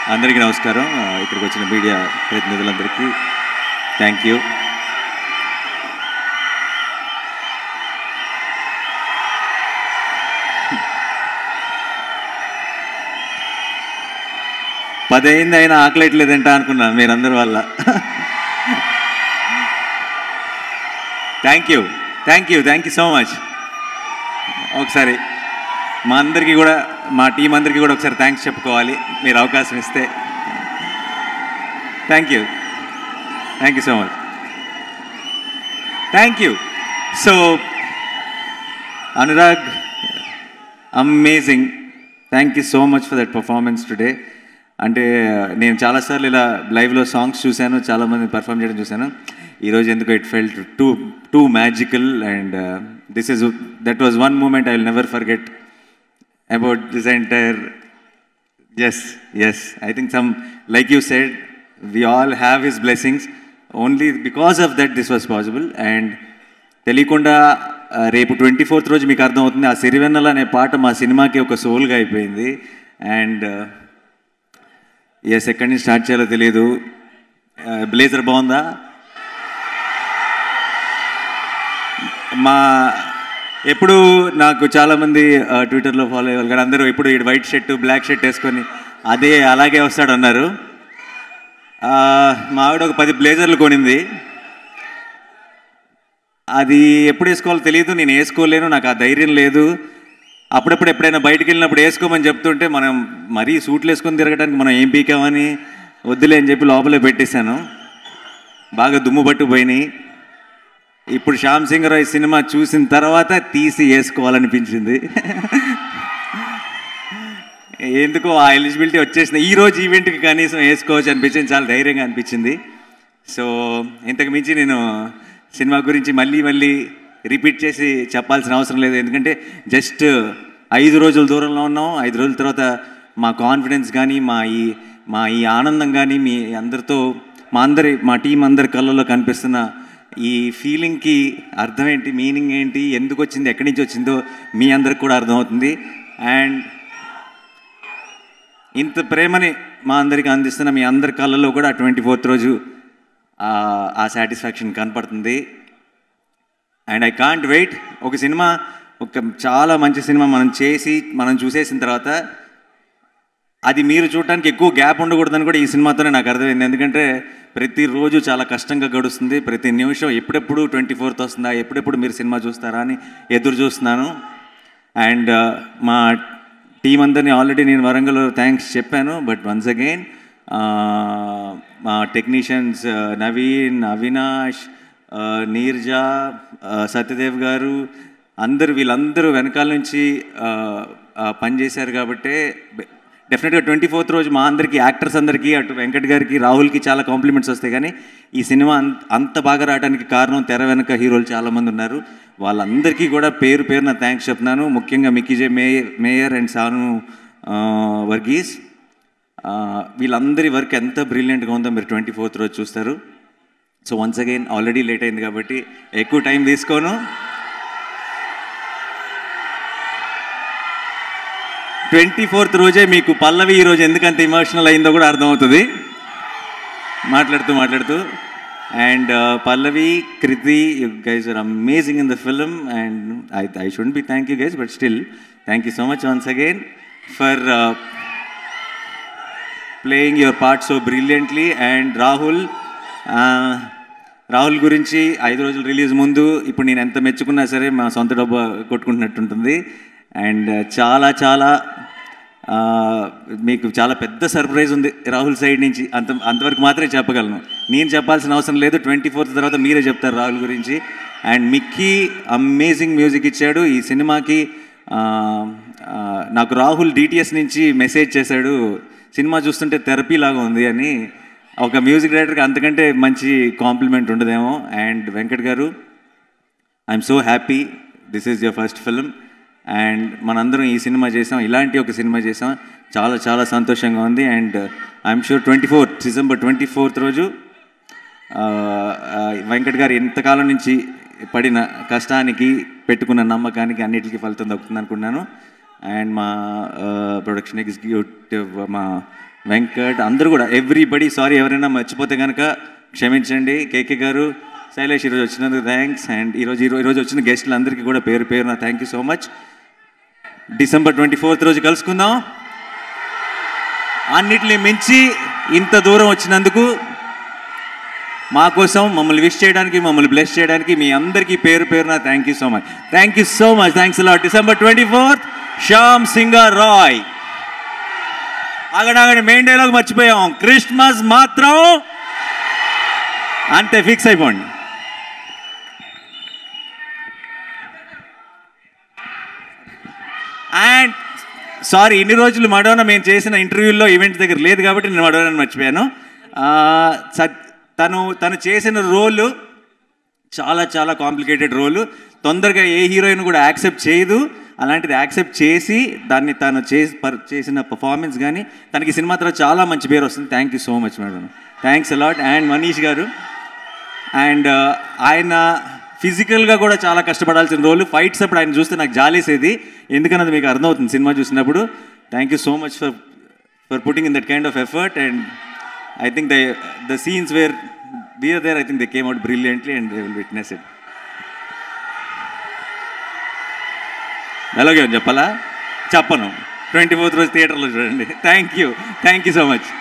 అందరికీ నమస్కారం ఆ, ఇక్కడికి వచ్చిన మీడియా ప్రతినిధులందరికీ థ్యాంక్ యూ పదైంది అయినా ఆకలేట్లేదంట అనుకున్నా మీరందరి వల్ల thank you thank you thank you so much ఒకసారి మా అందరికీ కూడా మా టీం అందరికీ కూడా ఒకసారి థ్యాంక్స్ చెప్పుకోవాలి మీరు అవకాశం ఇస్తే thank you thank you so much thank you so Anurag amazing thank you so much for that performance today అంటే నేను చాలాసార్లు ఇలా లైవ్లో సాంగ్స్ చూశాను చాలామంది పర్ఫామ్ చేయడం చూశాను ఈరోజు ఎందుకో it felt too too magical and this is that was one moment I will never forget about this entire S S I think some like you said we all have his blessings only because of that this was possible and తెలియకుండా ఆ, రేపు twenty fourth రోజు మీకు అర్థమవుతుంది ఆ సిరివెన్నెల అనే పాట మా సినిమాకి ఒక సోల్గా అయిపోయింది అండ్ ఎస్ ఎక్కడి నుంచి స్టార్ట్ చేయాలో తెలియదు బ్లేజర్ బాగుందా మా ఎప్పుడు నాకు చాలామంది ఆ, ట్విట్టర్లో ఫాలో అయ్యే వాళ్ళు కానీ అందరూ ఎప్పుడు ఈ వైట్ షర్ట్ బ్లాక్ షర్ట్ వేసుకొని అదే అలాగే వస్తాడు అన్నారు ఆ, మా ఆవిడ ఒక పది బ్లేజర్లు కొనింది అది ఎప్పుడు వేసుకోవాలో తెలియదు నేను వేసుకోలేను నాకు ఆ ధైర్యం లేదు అప్పుడప్పుడు ఎప్పుడైనా బయటికి వెళ్ళినప్పుడు వేసుకోమని చెప్తుంటే మనం మరీ సూట్లు వేసుకొని తిరగడానికి మనం ఏం పీకామని వద్దులే అని చెప్పి లోపలే పెట్టేశాను బాగా దుమ్ము పట్టుకుపోయినాయి ఇప్పుడు శ్యామ్ సింగ్ రాయ్ సినిమా చూసిన తర్వాత తీసి వేసుకోవాలనిపించింది ఎందుకో ఆ ఎలిజిబిలిటీ వచ్చేసింది ఈ రోజు ఈవెంట్కి కనీసం వేసుకోవచ్చు అనిపించింది చాలా ధైర్యంగా అనిపించింది సో ఇంతకు మించి నేను సినిమా గురించి మళ్ళీ మళ్ళీ రిపీట్ చేసి చెప్పాల్సిన అవసరం లేదు ఎందుకంటే జస్ట్ ఐదు రోజుల దూరంలో ఉన్నాం ఐదు రోజుల తర్వాత మా కాన్ఫిడెన్స్ కానీ మా ఈ మా ఈ ఆనందం కానీ మీ అందరితో మా అందరి మా టీం అందరి కళ్ళలో కనిపిస్తున్న ఈ ఫీలింగ్కి అర్థం ఏంటి మీనింగ్ ఏంటి ఎందుకు వచ్చింది ఎక్కడి నుంచి వచ్చిందో మీ అందరికి కూడా అర్థమవుతుంది అండ్ ఇంత ప్రేమని మా అందరికి అందిస్తున్న మీ అందరి కళ్ళల్లో కూడా ట్వంటీ ఫోర్త్ రోజు ఆ- ఆ సాటిస్ఫాక్షన్ కనపడుతుంది అండ్ ఐ కాంట్ వెయిట్ ఒక సినిమా ఒక చాలా మంచి సినిమా మనం చేసి మనం చూసేసిన తర్వాత అది మీరు చూడటానికి ఎక్కువ గ్యాప్ ఉండకూడదని కూడా ఈ సినిమాతోనే నాకు అర్థమైంది ఎందుకంటే ప్రతిరోజు చాలా కష్టంగా గడుస్తుంది ప్రతి నిమిషం ఎప్పుడెప్పుడు ట్వంటీ ఫోర్త్ వస్తుందా ఎప్పుడెప్పుడు మీరు సినిమా చూస్తారా అని ఎదురు చూస్తున్నాను అండ్ మా టీం అందరినీ ఆల్రెడీ నేను వరంగల్లో థ్యాంక్స్ చెప్పాను బట్ వన్స్ అగైన్ మా టెక్నీషియన్స్ నవీన్ అవినాష్ ఆ, నీర్జా ఆ, సత్యదేవ్ గారు అందరూ వీళ్ళందరూ వెనకాల నుంచి ఆ, ఆ, పనిచేశారు కాబట్టే డెఫినెట్గా ట్వంటీ ఫోర్త్ రోజు మా అందరికీ యాక్టర్స్ అందరికీ అటు వెంకట్ గారికి రాహుల్కి చాలా కాంప్లిమెంట్స్ వస్తాయి కానీ ఈ సినిమా అంత అంత బాగా రావడానికి కారణం తెర వెనక హీరోలు చాలామంది ఉన్నారు వాళ్ళందరికీ కూడా పేరు పేరున థ్యాంక్స్ చెప్తున్నాను ముఖ్యంగా మిక్కీజే మే మేయర్ అండ్ సాను ఆ, వర్గీస్ ఆ, వీళ్ళందరి వర్క్ ఎంత బ్రిలియంట్గా ఉందో మీరు ట్వంటీ ఫోర్త్ రోజు చూస్తారు so once again already late అయింది కాబట్టి ఎక్కువ టైం తీసుకోను ట్వంటీ ఫోర్త్ రోజే మీకు పల్లవి ఈ రోజు ఎందుకంత ఇమోషనల్ అయిందో కూడా అర్థమవుతుంది మాట్లాడుతూ మాట్లాడుతూ and Pallavi Kriti you guys are amazing in the film and I I should be thank you guys but still thank you so much once again for playing your part so brilliantly and Rahul Rahul గురించి ఐదు రోజులు release ముందు ఇప్పుడు నేను ఎంత మెచ్చుకున్నా సరే మా సొంత డబ్బు కొట్టుకుంటున్నట్టుంటుంది అండ్ చాలా చాలా ఆ, మీకు చాలా పెద్ద సర్ప్రైజ్ ఉంది రాహుల్ సైడ్ నుంచి అంత అంతవరకు మాత్రమే చెప్పగలను నేను చెప్పాల్సిన అవసరం లేదు ట్వంటీ ఫోర్త్ తర్వాత మీరే చెప్తారు రాహుల్ గురించి అండ్ మిక్కీ అమేజింగ్ మ్యూజిక్ ఇచ్చాడు ఈ సినిమాకి ఆ, ఆ, నాకు రాహుల్ డిటిఎస్ నుంచి మెసేజ్ చేశాడు సినిమా చూస్తుంటే థెరపీ లాగా ఉంది అని ఒక మ్యూజిక్ డైరెక్టర్కి అంతకంటే మంచి కాంప్లిమెంట్ ఉండదేమో and Venkat garu I'm so happy this is your first film and మనందరం ఈ సినిమా చేసాం ఇలాంటి ఒక సినిమా చేసాం చాలా చాలా సంతోషంగా ఉంది and I'm sure twenty fourth December twenty fourth రోజు ఆ, ఆ, వెంకట్ గారు ఎంతకాలం నుంచి పడిన కష్టానికి పెట్టుకున్న నమ్మకానికి అన్నిటికీ ఫలితం దక్కుతుంది అనుకున్నాను అండ్ మా ప్రొడక్షన్ ఎగ్జిక్యూటివ్ మా వెంకట్ అందరూ కూడా ఎవ్రీబడి సారీ ఎవరైనా మర్చిపోతే కనుక క్షమించండి కేకే గారు శైలేష్ ఈరోజు వచ్చినందుకు థ్యాంక్స్ అండ్ ఈరోజు ఈరో- ఈరోజు వచ్చిన గెస్టులందరికీ కూడా పేరు పేరున thank you so much December twenty fourth రోజు కలుసుకుందాం అన్నిటిని మించి ఇంత దూరం వచ్చినందుకు మా కోసం మమ్మల్ని విష్ చేయడానికి మమ్మల్ని బ్లెస్ చేయడానికి మీ అందరికీ పేరు పేరున thank you so much thank you so much thanks lot December twenty fourth Shyam Singha Roy అగడగడ మెయిన్ డైలాగ్ మర్చిపోయాం క్రిస్మస్ మాత్రం అంతే ఫిక్స్ అయిపోండి అండ్ సారీ ఇన్ని రోజులు మడోనా మేము చేసిన ఇంటర్వ్యూల్లో ఈవెంట్స్ దగ్గర లేదు కాబట్టి నేను మడోనాని మర్చిపోయాను ఆ, సత్- తను తను చేసిన రోల్ చాలా చాలా కాంప్లికేటెడ్ రోల్ తొందరగా ఏ హీరోయిన్ కూడా యాక్సెప్ట్ చేయదు అలాంటిది యాక్సెప్ట్ చేసి దాన్ని తను చేసి పర్- చేసిన పర్ఫార్మెన్స్ కానీ తనకి సినిమా తర్వాత చాలా మంచి పేరు వస్తుంది thank you so much madam thanks a lot and Manish garu and ఆయన ఫిజికల్గా కూడా చాలా కష్టపడాల్సిన రోల్ ఫైట్స్ అప్పుడు ఆయన చూస్తే నాకు జాలేసేది ఎందుకన్నది మీకు అర్థమవుతుంది సినిమా చూసినప్పుడు thank you so much for for putting in that kind of effort and I think the the scenes where we are there I think they came out brilliantly and they will witness it అలాగే చెప్పాలా చెప్పను twenty fourth రోజు థియేటర్లో చూడండి thank you thank you so much